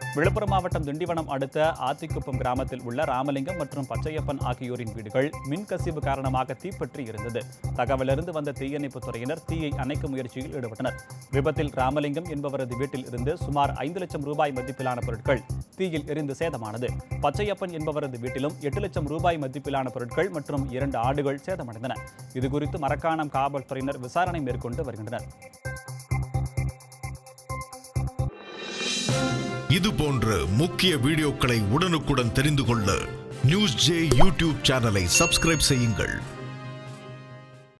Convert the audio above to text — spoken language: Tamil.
விழுப்புரம் மாவட்டம் திண்டிவனம் அடுத்த ஆத்திக்குப்பம் கிராமத்தில் உள்ள ராமலிங்கம் மற்றும் பச்சையப்பன் ஆகியோரின் வீடுகள் மின்கசிவு காரணமாக தீப்பற்றி இருந்தது தகவலிருந்து வந்த தீயணைப்புத் துறையினர் தீயை அணைக்கும் முயற்சியில் ஈடுபட்டனர் விபத்தில் ராமலிங்கம் என்பவரது வீட்டில் இருந்து சுமார் ஐந்து லட்சம் ரூபாய் மதிப்பிலான பொருட்கள் தீயில் எரிந்து சேதமானது பச்சையப்பன் என்பவரது வீட்டிலும் எட்டு லட்சம் ரூபாய் மதிப்பிலான பொருட்கள் மற்றும் இரண்டு ஆடுகள் சேதமடைந்தன இதுகுறித்து மரக்காணம் காவல்துறையினர் விசாரணை மேற்கொண்டு வருகின்றனர் இது போன்ற முக்கிய வீடியோக்களை உடனுக்குடன் தெரிந்து கொள்ள நியூஸ் ஜே யூடியூப் சேனலை சப்ஸ்கிரைப் செய்யுங்கள்